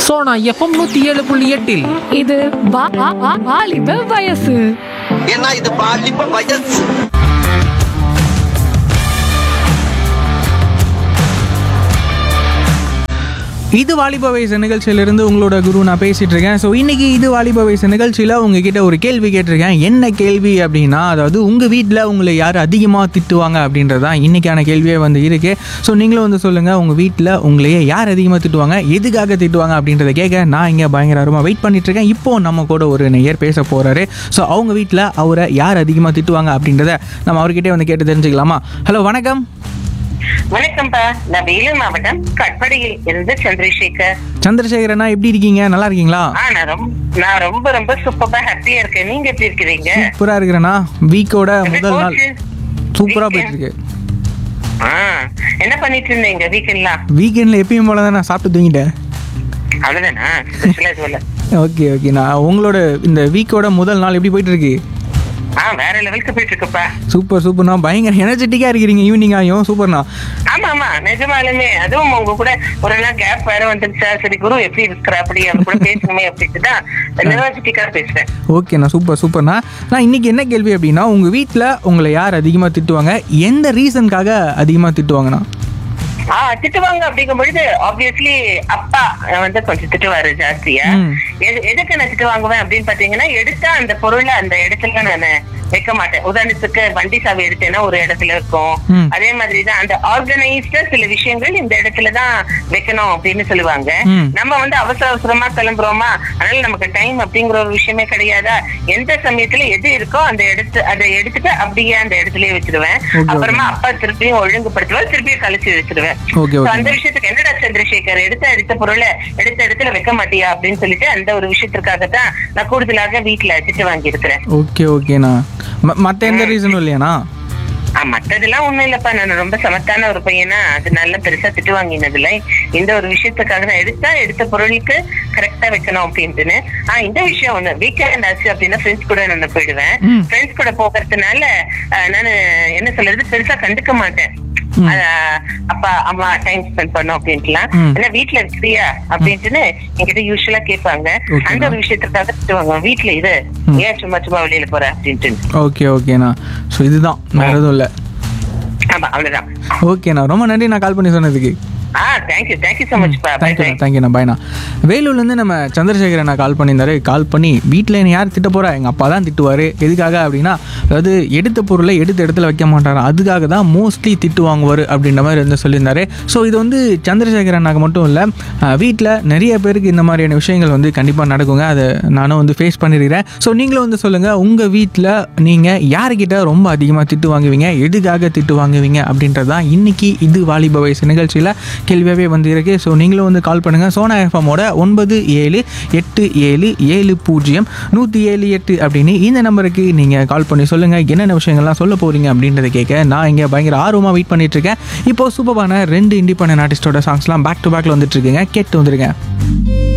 Sona FM நூத்தி ஏழு புள்ளி எட்டில் இது வா- வா- வா- வாலிப வயசு ஏன்னா இது பாலிப்ப வயசு இது வாலிப வயசு நிகழ்ச்சியிலிருந்து உங்களோட குரு நான் பேசிட்டு இருக்கேன் ஸோ இன்னைக்கு இது வாலிப வயசு நிகழ்ச்சியில் உங்ககிட்ட ஒரு கேள்வி கேட்டிருக்கேன் என்ன கேள்வி அப்படின்னா அதாவது உங்கள் வீட்டில் உங்களை யார் அதிகமாக திட்டுவாங்க அப்படின்றது தான் இன்னைக்கான கேள்வியே வந்து இருக்கு ஸோ நீங்களும் வந்து சொல்லுங்கள் உங்கள் வீட்டில் உங்களையே யார் அதிகமாக திட்டுவாங்க எதுக்காக திட்டுவாங்க அப்படின்றத கேட்க நான் இங்கே பயங்கரமாக வெயிட் பண்ணிட்டு இருக்கேன் இப்போ நம்ம கூட ஒரு நெய்யர் பேச போறாரு ஸோ அவங்க வீட்டில் அவரை யார் அதிகமாக திட்டுவாங்க அப்படின்றத நம்ம அவர்கிட்டே வந்து கேட்டு தெரிஞ்சுக்கலாமா ஹலோ வணக்கம் வணக்கம்ப்பா நான் வேலூர் மாவட்டம் கட்படியில் இருந்து சந்திரசேகர் சந்திரசேகரண்ணா எப்படி இருக்கீங்க நல்லா இருக்கீங்களா ஆ நான் ரொம்ப நான் ரொம்ப ரொம்ப சூப்பரா ஹாப்பியா இருக்கேன் நீங்க எப்படி இருக்கிறீங்க சூப்பரா இருக்கிறேண்ணா வீக்கோட எப்படி முதல் நாள் போச்சு? சூப்பரா Weekend? போயிட்டு இருக்கு ஆ என்ன பண்ணிட்டு இருந்தீங்க வீக்கெண்ட்லாம் வீக்கெண்ட்ல எப்பயும் போல தான் நான் சாப்பிட்டு தூங்கிட்டேன் அவ்வளவுதானா ஸ்பெஷலா சொல்ல ஓகே ஓகே நான் உங்களோட இந்த வீக்கோட முதல் நாள் எப்படி போயிட்டு இருக்கு ஆ வேற லெவலுக்கு போயிட்டு இருக்குப்பா சூப்பர் சூப்பர்ண்ணா பயங்கர எனர்ஜெட்டிக்கா இருக்கிறீங்க ஈவினிங் ஆகும் சூப்பர்ண்ணா ஆமா ஆமா நிஜமாலுமே அதுவும் உங்க கூட ஒரு நாள் கேப் வேற வந்துருச்சா சரி குரு எப்படி இருக்கிற அப்படி அவங்க கூட பேசணுமே அப்படின்ட்டு தான் நிர்வாகத்திக்கா பேசுறேன் ஓகேண்ணா சூப்பர் சூப்பர்ண்ணா நான் இன்னைக்கு என்ன கேள்வி அப்படின்னா உங்க வீட்டில் உங்களை யார் அதிகமாக திட்டுவாங்க எந்த ரீசனுக்காக அதிகமாக திட்டுவாங்கண்ணா ஆ திட்டுவாங்க அப்படிங்கும் பொழுது ஆப்வியஸ்லி அப்பா வந்து கொஞ்சம் திட்டுவாரு ஜாஸ்தியா ம். எது- எதுக்கு நான் திட்டு வாங்குவேன் அப்படின்னு பாத்தீங்கன்னா எடுத்தா அந்த பொருளை அந்த இடத்துல நான் வைக்க மாட்டேன் உதாரணத்துக்கு வண்டி சாவி எடுத்தேன்னா ஒரு இடத்துல இருக்கும் ம். அதே மாதிரி தான் அந்த ஆர்கனைஸ்டா சில விஷயங்கள் இந்த இடத்துல தான் வைக்கணும் அப்படின்னு சொல்லுவாங்க ம். நம்ம வந்து அவசர அவசரமா கிளம்புறோமா அதனால நமக்கு டைம் அப்படிங்கிற ஒரு விஷயமே கிடையாதா எந்த சமயத்துல எது இருக்கோ அந்த எடுத்து அதை எடுத்துட்டு அப்படியே அந்த இடத்துலயே வச்சிருவேன் Okay, okay. அப்புறமா அப்பா திருப்பியும் ஒழுங்குபடுத்துவார் திருப்பியும் கழிச்சு வச்சிருவேன் Okay, So, okay. அந்த விஷயத்துக்கு என்னடா சந்திரசேகர் எடுத்த எடுத்த பொருளை எடுத்த இடத்துல வைக்க மாட்டியா அப்படின்னு சொல்லிட்டு அந்த ஒரு விஷயத்திற்காக தான் நான் கூடுதலாக வீட்டுல திட்டு வாங்கி இருக்கிறேன் ஓகே ஓகேண்ணா மற்ற எந்த ரீசனும் இல்லையாண்ணா மத்ததெல்லாம் ஒண்ணும் இல்லப்பா நான் ரொம்ப சமத்தான ஒரு பையனா அதனால பெருசா திட்டு வாங்கினதுல இந்த ஒரு விஷயத்துக்காக நான் எடுத்தா எடுத்த பொருளுக்கு கரெக்டா வைக்கணும் அப்படின்ட்டுன்னு ஆஹ் இந்த விஷயம் ஒண்ணு வீக்கெண்ட் ஆச்சு அப்படின்னா ஃப்ரெண்ட்ஸ் கூட நான் போயிடுவேன் ம். ஃப்ரெண்ட்ஸ் கூட போகிறதுனால ஆஹ் நானு என்ன சொல்றது பெருசா கண்டுக்க மாட்டேன் ம். ஆஹ் அப்பா அம்மா டைம் ஸ்பெண்ட் பண்ணோம் அப்படின்ட்டுலாம் ம். ஏன்னா வீட்டுல இருக்கிறியா அப்படின்ட்டுன்னு என்கிட்ட யூஸ்வலா கேட்பாங்க Okay, அந்த ஒரு ma'am. விஷயத்துக்காக திட்டுவாங்க வீட்டுல இது ம். ஏன் சும்மா சும்மா வெளியில போற அப்படின்ட்டு ஓகே ஓகேண்ணா ஸோ இதுதான் வேற எதுவும் இல்லை ஆமா அவ்வளவுதான் ஓகேண்ணா ரொம்ப நன்றி நான் கால் பண்ணி சொன்னதுக்கு ஆ தேங்க்யூ தேங்க்யூ ஸோ மச் பா பை தேங்க்யூண்ணா தேங்க்யூண்ணா பாய்ண்ணா வேலூர்லேருந்து நம்ம சந்திரசேகர் அண்ணா கால் பண்ணியிருந்தாரு கால் பண்ணி வீட்டில் என்னை யார் திட்ட போகிறா எங்கள் அப்பா தான் திட்டுவார் எதுக்காக அப்படின்னா அதாவது எடுத்த பொருளை எடுத்த இடத்துல வைக்க மாட்டாராம் அதுக்காக தான் மோஸ்ட்லி திட்டு வாங்குவார் அப்படின்ற மாதிரி வந்து சொல்லியிருந்தாரு ஸோ இது வந்து சந்திரசேகர் அண்ணாக்கு மட்டும் இல்லை வீட்டில் நிறைய பேருக்கு இந்த மாதிரியான விஷயங்கள் வந்து கண்டிப்பாக நடக்குங்க அதை நானும் வந்து ஃபேஸ் பண்ணியிருக்கிறேன் ஸோ நீங்களும் வந்து சொல்லுங்கள் உங்கள் வீட்டில் நீங்கள் யாருக்கிட்ட ரொம்ப அதிகமாக திட்டு வாங்குவீங்க எதுக்காக திட்டு வாங்குவீங்க அப்படின்றது தான் இன்னைக்கு இது வாலிப வயசு நிகழ்ச்சியில் கேள்வியாகவே வந்து இருக்கு ஸோ நீங்களும் வந்து கால் பண்ணுங்கள் சோனா எஃப்எம்மோட ஒன்பது ஏழு எட்டு ஏழு ஏழு பூஜ்ஜியம் நூற்றி ஏழு எட்டு அப்படின்னு இந்த நம்பருக்கு நீங்கள் கால் பண்ணி சொல்லுங்கள் என்னென்ன விஷயங்கள்லாம் சொல்ல போகிறீங்க அப்படின்றத கேட்க நான் இங்கே பயங்கர ஆர்வமாக வெயிட் பண்ணிட்டு இருக்கேன் இப்போ சூப்பரான ரெண்டு இண்டிபெண்டன்ட் ஆர்டிஸ்டோட சாங்ஸ்லாம் பேக் டு பேக்கில் வந்துட்டு இருக்குங்க கேட்டு வந்துருங்க